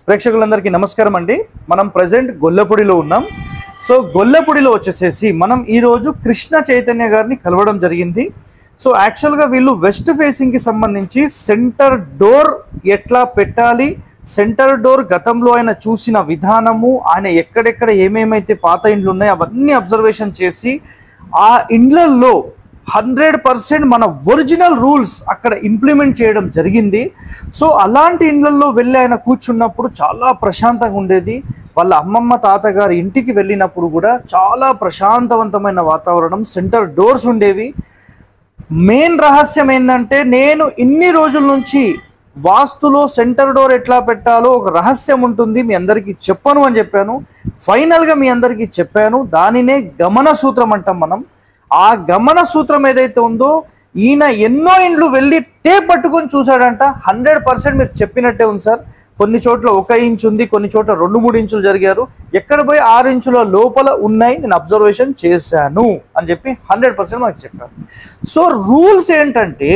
ప్రేక్షకులందరికీ నమస్కారం అండి మనం ప్రజెంట్ గొల్లపూడిలో ఉన్నాం సో గొల్లపూడిలో వచ్చేసేసి మనం ఈరోజు కృష్ణ చైతన్య గారిని కలవడం జరిగింది సో యాక్చువల్గా వీళ్ళు వెస్ట్ ఫేసింగ్కి సంబంధించి సెంటర్ డోర్ ఎట్లా పెట్టాలి సెంటర్ డోర్ గతంలో ఆయన చూసిన విధానము ఆయన ఎక్కడెక్కడ ఏమేమైతే పాత ఇండ్లు ఉన్నాయో అవన్నీ అబ్జర్వేషన్ చేసి ఆ ఇండ్లల్లో హండ్రెడ్ పర్సెంట్ మన ఒరిజినల్ రూల్స్ అక్కడ ఇంప్లిమెంట్ చేయడం జరిగింది సో అలాంటి ఇండ్లల్లో వెళ్ళి ఆయన కూర్చున్నప్పుడు చాలా ప్రశాంతంగా ఉండేది వాళ్ళ అమ్మమ్మ తాతగారి ఇంటికి వెళ్ళినప్పుడు కూడా చాలా ప్రశాంతవంతమైన వాతావరణం సెంటర్ డోర్స్ ఉండేవి మెయిన్ రహస్యం ఏంటంటే నేను ఇన్ని రోజుల నుంచి వాస్తులో సెంటర్ డోర్ ఎట్లా పెట్టాలో ఒక రహస్యం ఉంటుంది మీ అందరికీ చెప్పను అని చెప్పాను ఫైనల్గా మీ అందరికీ చెప్పాను దానినే గమన సూత్రం అంటాం మనం ఆ గమన సూత్రం ఏదైతే ఉందో ఈయన ఎన్నో ఇండ్లు వెళ్ళి టేప్ పట్టుకొని చూశాడంట హండ్రెడ్ పర్సెంట్ మీరు చెప్పినట్టే ఉంది సార్ కొన్ని చోట్ల ఒక ఇంచ్ ఉంది కొన్ని చోట్ల రెండు మూడు ఇంచులు జరిగారు ఎక్కడ పోయి ఆరు ఇంచుల లోపల ఉన్నాయి నేను అబ్జర్వేషన్ చేశాను అని చెప్పి హండ్రెడ్ పర్సెంట్ మనకు చెప్పారు సో రూల్స్ ఏంటంటే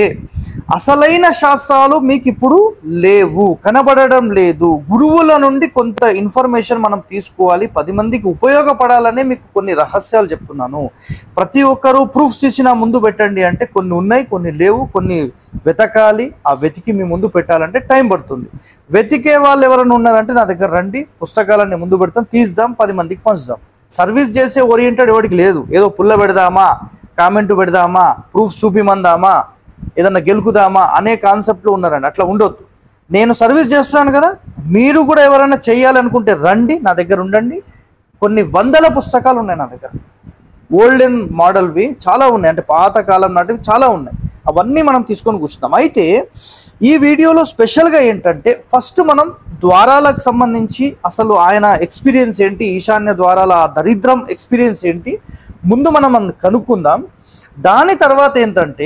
అసలైన శాస్త్రాలు మీకు ఇప్పుడు లేవు కనబడడం లేదు గురువుల నుండి కొంత ఇన్ఫర్మేషన్ మనం తీసుకోవాలి పది మందికి ఉపయోగపడాలనే మీకు కొన్ని రహస్యాలు చెప్తున్నాను ప్రతి ఒక్కరూ ప్రూఫ్స్ తీసి నా ముందు పెట్టండి అంటే కొన్ని ఉన్నాయి కొన్ని లేవు కొన్ని వెతకాలి ఆ వెతికి మీ ముందు పెట్టాలంటే టైం పడుతుంది వెతికే వాళ్ళు ఎవరైనా ఉన్నారంటే నా దగ్గర రండి పుస్తకాలన్నీ ముందు పెడతాం తీద్దాం పది మందికి పంచుదాం సర్వీస్ చేసే ఓరియంటెడ్ ఎవరికి లేదు ఏదో పుల్ల పెడదామా కామెంట్ పెడదామా ప్రూఫ్ చూపిమందామా ఏదన్నా గెలుకుదామా అనే కాన్సెప్ట్లో ఉన్నారండి అట్లా ఉండొద్దు నేను సర్వీస్ చేస్తున్నాను కదా మీరు కూడా ఎవరైనా చేయాలనుకుంటే రండి నా దగ్గర ఉండండి కొన్ని వందల పుస్తకాలు ఉన్నాయి నా దగ్గర ఓల్డెన్ మోడల్వి చాలా ఉన్నాయి అంటే పాత కాలం నాటివి చాలా ఉన్నాయి అవన్నీ మనం తీసుకొని కూర్చున్నాం అయితే ఈ వీడియోలో స్పెషల్గా ఏంటంటే ఫస్ట్ మనం ద్వారాలకు సంబంధించి అసలు ఆయన ఎక్స్పీరియన్స్ ఏంటి ఈశాన్య ద్వారాల ఆ దరిద్రం ఎక్స్పీరియన్స్ ఏంటి ముందు మనం అది కనుక్కుందాం దాని తర్వాత ఏంటంటే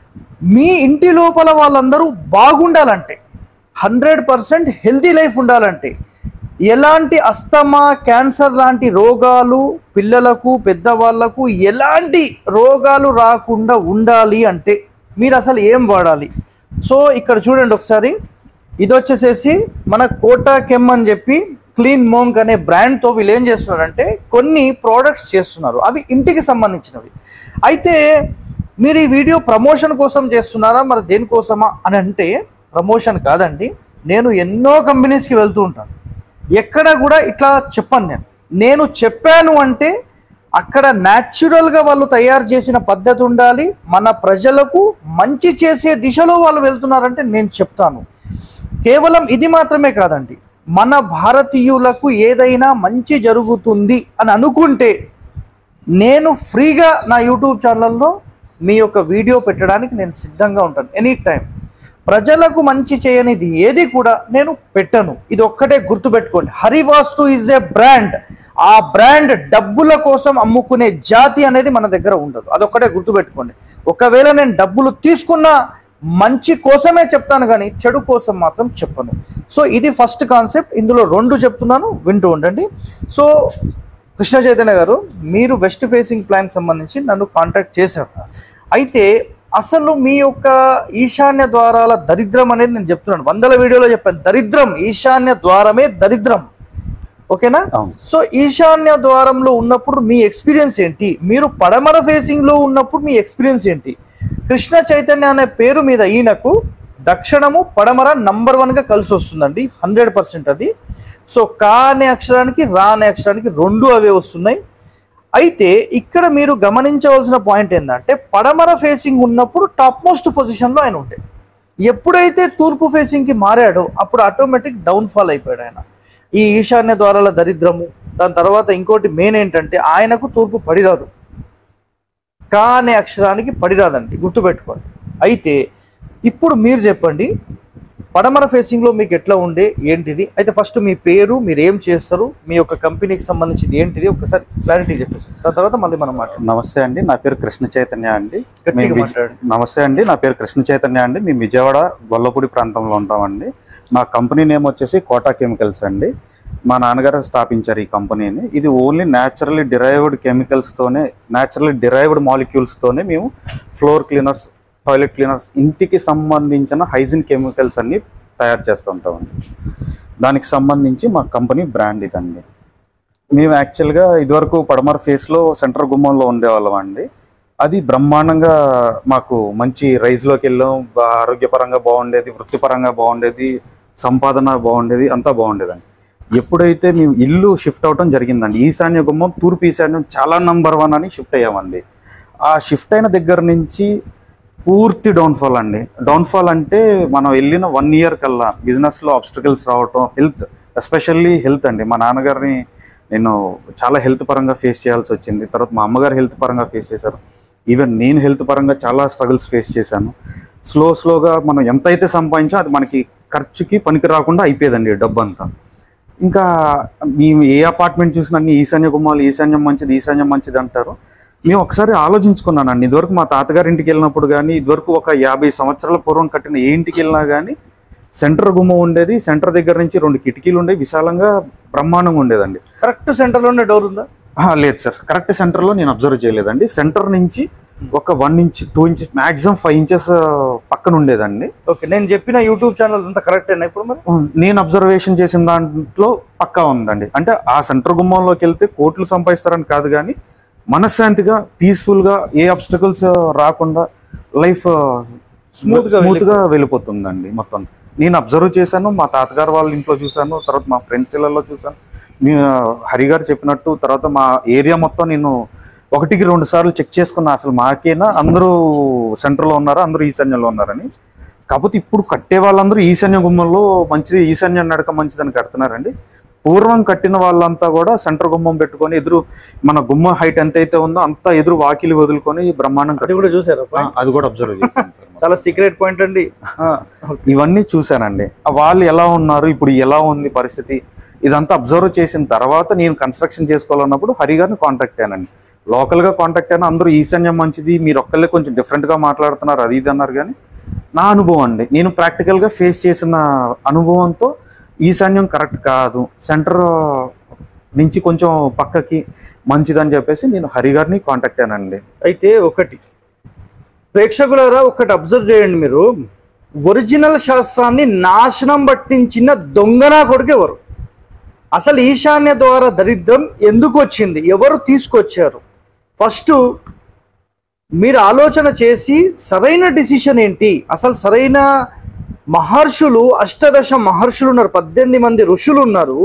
మీ ఇంటి లోపల వాళ్ళందరూ బాగుండాలంటే హండ్రెడ్ పర్సెంట్ హెల్తీ లైఫ్ ఉండాలంటే ఎలాంటి అస్తమా క్యాన్సర్ లాంటి రోగాలు పిల్లలకు పెద్దవాళ్లకు ఎలాంటి రోగాలు రాకుండా ఉండాలి అంటే మీరు అసలు ఏం వాడాలి సో ఇక్కడ చూడండి ఒకసారి ఇది వచ్చేసేసి మన కోటా కెమ్ అని చెప్పి క్లీన్ మోంక్ అనే బ్రాండ్తో వీళ్ళు ఏం చేస్తున్నారంటే కొన్ని ప్రోడక్ట్స్ చేస్తున్నారు అవి ఇంటికి సంబంధించినవి అయితే మీరు ఈ వీడియో ప్రమోషన్ కోసం చేస్తున్నారా మరి దేనికోసమా అని అంటే ప్రమోషన్ కాదండి నేను ఎన్నో కంపెనీస్కి వెళ్తూ ఉంటాను ఎక్కడ కూడా ఇట్లా చెప్పను నేను నేను చెప్పాను అంటే అక్కడ న్యాచురల్గా వాళ్ళు తయారు చేసిన పద్ధతి ఉండాలి మన ప్రజలకు మంచి చేసే దిశలో వాళ్ళు వెళ్తున్నారంటే నేను చెప్తాను కేవలం ఇది మాత్రమే కాదండి మన భారతీయులకు ఏదైనా మంచి జరుగుతుంది అని అనుకుంటే నేను ఫ్రీగా నా యూట్యూబ్ ఛానల్లో మీ యొక్క వీడియో పెట్టడానికి నేను సిద్ధంగా ఉంటాను ఎనీ టైం ప్రజలకు మంచి చేయనిది ఏది కూడా నేను పెట్టను ఇది ఒక్కటే గుర్తుపెట్టుకోండి హరివాస్తు ఈజ్ ఏ బ్రాండ్ ఆ బ్రాండ్ డబ్బుల కోసం అమ్ముకునే జాతి అనేది మన దగ్గర ఉండదు అదొక్కటే గుర్తుపెట్టుకోండి ఒకవేళ నేను డబ్బులు తీసుకున్న మంచి కోసమే చెప్తాను కానీ చెడు కోసం మాత్రం చెప్పను సో ఇది ఫస్ట్ కాన్సెప్ట్ ఇందులో రెండు చెప్తున్నాను వింటూ ఉండండి సో కృష్ణ చైతన్య గారు మీరు వెస్ట్ ఫేసింగ్ ప్లాన్ సంబంధించి నన్ను కాంటాక్ట్ చేశారు అయితే అసలు మీ యొక్క ఈశాన్య ద్వారాల దరిద్రం అనేది నేను చెప్తున్నాను వందల వీడియోలో చెప్పాను దరిద్రం ఈశాన్య ద్వారమే దరిద్రం ఓకేనా అవును. సో ఈశాన్య ద్వారంలో ఉన్నప్పుడు మీ ఎక్స్పీరియన్స్ ఏంటి మీరు పడమర ఫేసింగ్ లో ఉన్నప్పుడు మీ ఎక్స్పీరియన్స్ ఏంటి కృష్ణ చైతన్య అనే పేరు మీద ఈయనకు దక్షిణము పడమర నంబర్ వన్ గా కలిసి వస్తుందండి హండ్రెడ్ పర్సెంట్ అది సో కా అనే అక్షరానికి రా అనే అక్షరానికి రెండు అవే వస్తున్నాయి అయితే ఇక్కడ మీరు గమనించవలసిన పాయింట్ ఏంటంటే పడమర ఫేసింగ్ ఉన్నప్పుడు టాప్ మోస్ట్ పొజిషన్లో ఆయన ఉంటాయి ఎప్పుడైతే తూర్పు ఫేసింగ్కి మారాడో అప్పుడు ఆటోమేటిక్ డౌన్ఫాల్ అయిపోయాడు ఆయన ఈ ఈశాన్య ద్వారాల దరిద్రము దాని తర్వాత ఇంకోటి మెయిన్ ఏంటంటే ఆయనకు తూర్పు పడిరాదు కా అనే అక్షరానికి పడిరాదండి గుర్తుపెట్టుకోండి అయితే ఇప్పుడు మీరు చెప్పండి పడమర ఫేసింగ్లో మీకు ఎట్లా ఉండే ఏంటిది అయితే ఫస్ట్ మీ పేరు మీరు ఏం చేస్తారు మీ యొక్క కంపెనీకి సంబంధించింది ఏంటిది ఒకసారి క్లారిటీ చెప్పేసి దాని తర్వాత మళ్ళీ మనం మాట్లాడదాం నమస్తే అండి నా పేరు కృష్ణ చైతన్య అండి గట్టిగా మేము విజ- మాట్లాడండి. నమస్తే అండి నా పేరు కృష్ణ చైతన్య అండి మేము విజయవాడ గొల్లపూడి ప్రాంతంలో ఉంటామండి మా కంపెనీ నేమ్ వచ్చేసి కోటా కెమికల్స్ అండి మా నాన్నగారు స్థాపించారు ఈ కంపెనీని ఇది ఓన్లీ న్యాచురల్లీ డిరైవ్డ్ కెమికల్స్తోనే న్యాచురల్లీ డిరైవ్డ్ మాలిక్యూల్స్తోనే మేము ఫ్లోర్ క్లీనర్స్ టాయిలెట్ క్లీనర్స్ ఇంటికి సంబంధించిన హైజీన్ కెమికల్స్ అన్ని తయారు చేస్తూ ఉంటామండి దానికి సంబంధించి మా కంపెనీ బ్రాండ్ ఇదండి మేము యాక్చువల్గా ఇదివరకు పడమర ఫేస్లో సెంటర్ గుమ్మంలో ఉండేవాళ్ళం అండి అది బ్రహ్మాండంగా మాకు మంచి రైజ్లోకి వెళ్ళాం బా- ఆరోగ్యపరంగా బాగుండేది వృత్తిపరంగా బాగుండేది సంపాదన బాగుండేది అంతా బాగుండేదండి ఎప్పుడైతే మేము ఇల్లు షిఫ్ట్ అవటం జరిగిందండి ఈశాన్య గుమ్మం తూర్పు ఈశాన్యం చాలా నంబర్ వన్ అని షిఫ్ట్ అయ్యామండి ఆ షిఫ్ట్ అయిన దగ్గర నుంచి పూర్తి డౌన్ఫాల్ అండి డౌన్ఫాల్ అంటే మనం వెళ్ళిన వన్ ఇయర్ కల్లా బిజినెస్లో ఆబ్స్టికల్స్ రావటం హెల్త్ ఎస్పెషల్లీ హెల్త్ అండి మా నాన్నగారిని నేను చాలా హెల్త్ పరంగా ఫేస్ చేయాల్సి వచ్చింది తర్వాత మా అమ్మగారు హెల్త్ పరంగా ఫేస్ చేశారు ఈవెన్ నేను హెల్త్ పరంగా చాలా స్ట్రగుల్స్ ఫేస్ చేశాను స్లో స్లోగా మనం ఎంత అయితే సంపాదించో అది మనకి ఖర్చుకి పనికి రాకుండా అయిపోయేదండి డబ్బు అంతా ఇంకా మేము ఏ అపార్ట్మెంట్ చూసినా అన్ని ఈశాన్య గుమ్మాలు ఈశాన్యం మంచిది ఈశాన్యం మంచిది అంటారు మేము ఒకసారి ఆలోచించుకున్నానండి ఇదివరకు మా తాతగారి ఇంటికి వెళ్ళినప్పుడు కానీ ఇదివరకు ఒక యాభై సంవత్సరాల పూర్వం కట్టిన ఏ ఇంటికి వెళ్ళినా కానీ సెంటర్ గుమ్మం ఉండేది సెంటర్ దగ్గర నుంచి రెండు కిటికీలు ఉండేవి విశాలంగా బ్రహ్మాండంగా ఉండేదండి కరెక్ట్ సెంటర్లోనే డోర్ ఉందా ఆ, లేదు సార్ కరెక్ట్ సెంటర్లో నేను అబ్జర్వ్ చేయలేదండి సెంటర్ నుంచి ఒక one inch two inches maximum five inches పక్కన ఉండేదండి ఓకే నేను చెప్పిన యూట్యూబ్ ఛానల్ అంతా కరెక్టేనా ఇప్పుడు మరి ఉమ్, నేను అబ్జర్వేషన్ చేసిన దాంట్లో పక్కా ఉందండి అంటే ఆ సెంటర్ గుమ్మంలోకి వెళ్తే కోట్లు సంపాదిస్తారని కాదు కానీ మనశ్శాంతిగా పీస్ఫుల్గా ఏ అబ్స్టకల్స్ రాకుండా లైఫ్ Smooth గా స్మూత్ గా వెళ్ళిపోతుందండి మొత్తం నేను అబ్జర్వ్ చేశాను మా తాతగారు వాళ్ళ ఇంట్లో చూశాను తర్వాత మా ఫ్రెండ్స్ ఇళ్ళలో చూశాను మీ హరి గారు చెప్పినట్టు తర్వాత మా ఏరియా మొత్తం నేను ఒకటికి రెండు సార్లు చెక్ చేసుకున్నా అసలు మాకేనా అందరూ సెంటర్లో ఉన్నారా అందరూ ఈశాన్యంలో ఉన్నారని కాకపోతే ఇప్పుడు కట్టే వాళ్ళందరూ ఈశాన్య గుమ్మంలో మంచిది ఈశాన్య నడక మంచిదని కడుతున్నారండి పూర్వం కట్టిన వాళ్ళంతా కూడా సెంటర్ గుమ్మం పెట్టుకొని ఎదురు మన గుమ్మం హైట్ ఎంత అయితే ఉందో అంత ఎదురు వాకిలి వదులుకొని బ్రహ్మాండం అది కట్టి కూడా చూసారా point? అది కూడా అబ్జర్వ్ చేశాను చాలా సీక్రెట్ పాయింట్ అండి ఆ, ఇవన్నీ చూశానండి ఆ వాళ్ళు ఎలా ఉన్నారు ఇప్పుడు ఎలా ఉంది పరిస్థితి ఇదంతా అబ్జర్వ్ చేసిన తర్వాత నేను కన్స్ట్రక్షన్ చేసుకోవాలన్నప్పుడు హరి గారిని కాంటాక్ట్ అయ్యానండి లోకల్ గా కాంటాక్ట్ అయినా అందరూ ఈశాన్యం మంచిది మీరు ఒక్కళ్ళే కొంచెం డిఫరెంట్ గా మాట్లాడుతున్నారు అది ఇది అన్నారు కానీ నా అనుభవం అండి నేను ప్రాక్టికల్ గా ఫేస్ చేసిన అనుభవంతో ఈశాన్యం కరెక్ట్ కాదు సెంటర్ నుంచి కొంచెం పక్కకి మంచిదని చెప్పేసి నేను హరి గారిని కాంటాక్ట్ అయ్యానండి అయితే ఒకటి ప్రేక్షకులారా ఒకటి అబ్జర్వ్ చేయండి మీరు ఒరిజినల్ శాస్త్రాన్ని నాశనం పట్టించిన దొంగనా కొడుకు ఎవరు అసలు ఈశాన్య ద్వారా దరిద్రం ఎందుకు వచ్చింది ఎవరు తీసుకొచ్చారు ఫస్ట్ మీరు ఆలోచన చేసి సరైన డిసిషన్ ఏంటి అసలు సరైన మహర్షులు అష్టదశ మహర్షులు ఉన్నారు పద్దెనిమిది మంది ఋషులు ఉన్నారు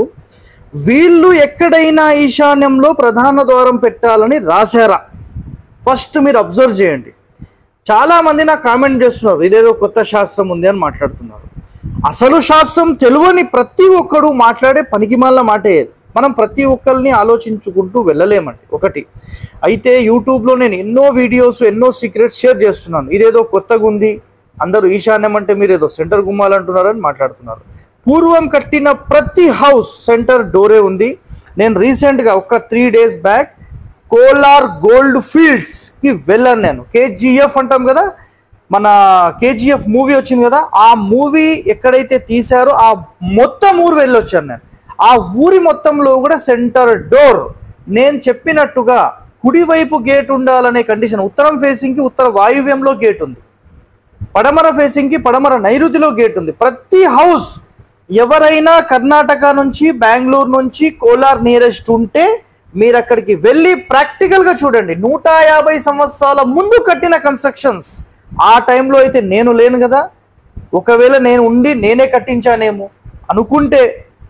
వీళ్ళు ఎక్కడైనా ఈశాన్యంలో ప్రధాన ద్వారం పెట్టాలని రాశారా ఫస్ట్ మీరు అబ్జర్వ్ చేయండి చాలా మంది నాకు కామెంట్ చేస్తున్నారు ఇదేదో కొత్త శాస్త్రం ఉంది అని మాట్లాడుతున్నారు అసలు శాస్త్రం తెలువని ప్రతి ఒక్కడు మాట్లాడే పనికిమాల మాటే ఇది. మనం ప్రతి ఒక్కరిని ఆలోచించుకుంటూ వెళ్ళలేమండి ఒకటి అయితే యూట్యూబ్లో నేను ఎన్నో వీడియోస్ ఎన్నో సీక్రెట్స్ షేర్ చేస్తున్నాను ఇదేదో కొత్తగా ఉంది అందరూ ఈశాన్యం అంటే మీరు ఏదో సెంటర్ గుమ్మాలంటున్నారని మాట్లాడుతున్నారు పూర్వం కట్టిన ప్రతి హౌస్ సెంటర్ డోరే ఉంది నేను రీసెంట్గా ఒక three days back Kolar gold fields కి వెళ్ళాను నేను కేజీఎఫ్ అంటాం కదా మన కేజీఎఫ్ మూవీ వచ్చింది కదా ఆ మూవీ ఎక్కడైతే తీశారో ఆ మొత్తం ఊరు వెళ్ళొచ్చాను నేను ఆ ఊరి మొత్తంలో కూడా సెంటర్ డోర్ నేను చెప్పినట్టుగా కుడివైపు గేట్ ఉండాలనే కండిషన్ ఉత్తరం ఫేసింగ్ కి ఉత్తర వాయువ్యంలో గేట్ ఉంది పడమర ఫేసింగ్ కి పడమర నైరుతిలో గేట్ ఉంది ప్రతి హౌస్ ఎవరైనా కర్ణాటక నుంచి బెంగళూరు నుంచి కోలార్ నియరెస్ట్ ఉంటే మీరు అక్కడికి వెళ్ళి ప్రాక్టికల్ గా చూడండి నూట యాభై సంవత్సరాల ముందు కట్టిన కన్స్ట్రక్షన్స్ ఆ టైంలో అయితే నేను లేను కదా ఒకవేళ నేను ఉండి నేనే కట్టించానేమో అనుకుంటే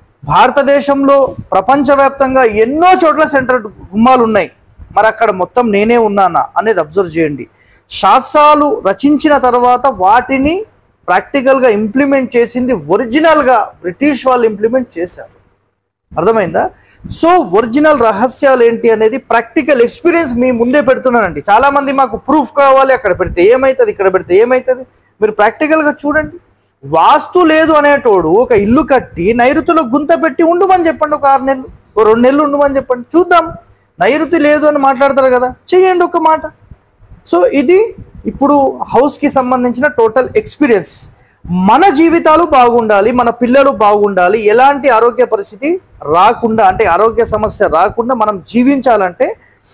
భారతదేశంలో ప్రపంచవ్యాప్తంగా ఎన్నో చోట్ల సెంటర్ గుమ్మాలు ఉన్నాయి మరి అక్కడ మొత్తం నేనే ఉన్నానా అనేది అబ్జర్వ్ చేయండి శాస్త్రాలు రచించిన తర్వాత వాటిని ప్రాక్టికల్గా ఇంప్లిమెంట్ చేసింది ఒరిజినల్గా బ్రిటిష్ వాళ్ళు ఇంప్లిమెంట్ చేశారు అర్థమైందా సో ఒరిజినల్ రహస్యాలు ఏంటి అనేది ప్రాక్టికల్ ఎక్స్పీరియన్స్ మీ ముందే పెడుతున్నానండి చాలా మంది మాకు ప్రూఫ్ కావాలి అక్కడ పెడితే ఏమవుతుంది ఇక్కడ పెడితే ఏమవుతుంది మీరు ప్రాక్టికల్గా చూడండి వాస్తు లేదు అనేటోడు ఒక ఇల్లు కట్టి నైరుతిలో గుంత పెట్టి ఉండమని చెప్పండి ఒక ఆరు నెలలు ఓ రెండు నెలలు ఉండమని చెప్పండి చూద్దాం నైరుతి లేదు అని మాట్లాడతారు కదా చెయ్యండి ఒక మాట సో ఇది ఇప్పుడు హౌస్కి సంబంధించిన టోటల్ ఎక్స్పీరియన్స్ మన జీవితాలు బాగుండాలి మన పిల్లలు బాగుండాలి ఎలాంటి ఆరోగ్య పరిస్థితి రాకుండా అంటే ఆరోగ్య సమస్య రాకుండా మనం జీవించాలంటే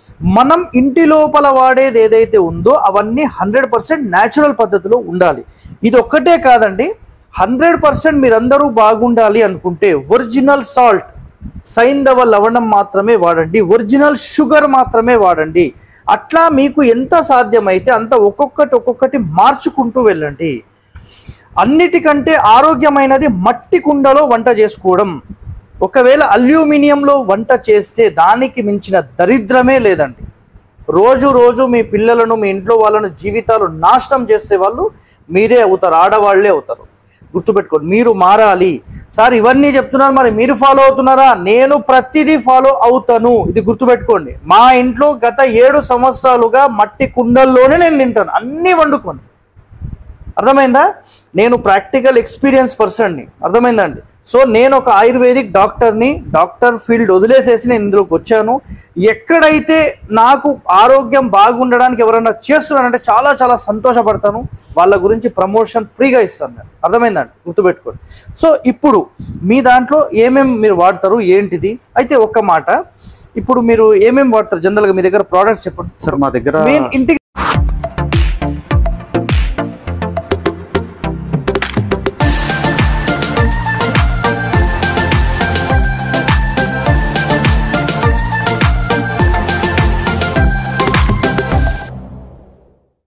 మనం ఇంటి లోపల వాడేది ఏదైతే ఉందో అవన్నీ హండ్రెడ్ పర్సెంట్ న్యాచురల్ పద్ధతిలో ఉండాలి ఇది ఒక్కటే కాదండి హండ్రెడ్ పర్సెంట్ మీరందరూ బాగుండాలి అనుకుంటే ఒరిజినల్ సాల్ట్ సైంధవ లవణం మాత్రమే వాడండి ఒరిజినల్ షుగర్ మాత్రమే వాడండి అట్లా మీకు ఎంత సాధ్యమైతే అంత ఒక్కొక్కటి ఒక్కొక్కటి మార్చుకుంటూ వెళ్ళండి అన్నిటికంటే ఆరోగ్యమైనది మట్టి కుండలో వంట చేసుకోవడం ఒకవేళ అల్యూమినియంలో వంట చేస్తే దానికి మించిన దరిద్రమే లేదండి రోజు రోజు మీ పిల్లలను మీ ఇంట్లో వాళ్ళను జీవితాలు నాశనం చేసే వాళ్ళు మీరే అవుతారు ఆడవాళ్లే అవుతారు గుర్తుపెట్టుకోండి మీరు మారాలి సార్ ఇవన్నీ చెప్తున్నారు మరి మీరు ఫాలో అవుతున్నారా నేను ప్రతిదీ ఫాలో అవుతాను ఇది గుర్తుపెట్టుకోండి మా ఇంట్లో గత ఏడు సంవత్సరాలుగా మట్టి కుండల్లోనే నేను తింటాను అన్నీ వండుకొని అర్థమైందా నేను ప్రాక్టికల్ ఎక్స్పీరియన్స్ పర్సన్ని అర్థమైందండి సో నేను ఒక ఆయుర్వేదిక్ డాక్టర్ని డాక్టర్ ఫీల్డ్ వదిలేసేసి నేను ఇందులోకి వచ్చాను ఎక్కడైతే నాకు ఆరోగ్యం బాగుండడానికి ఎవరైనా చేస్తున్నారంటే చాలా చాలా సంతోషపడతాను వాళ్ళ గురించి ప్రమోషన్ ఫ్రీగా ఇస్తాను నేను అర్థమైందండి గుర్తుపెట్టుకోండి సో ఇప్పుడు మీ దాంట్లో ఏమేమి మీరు వాడతారు ఏంటిది అయితే ఒక్క మాట ఇప్పుడు మీరు ఏమేమి వాడతారు జనరల్గా మీ దగ్గర ప్రోడక్ట్స్ చెప్పండి సార్ మా దగ్గర మెయిన్ ఇంటికి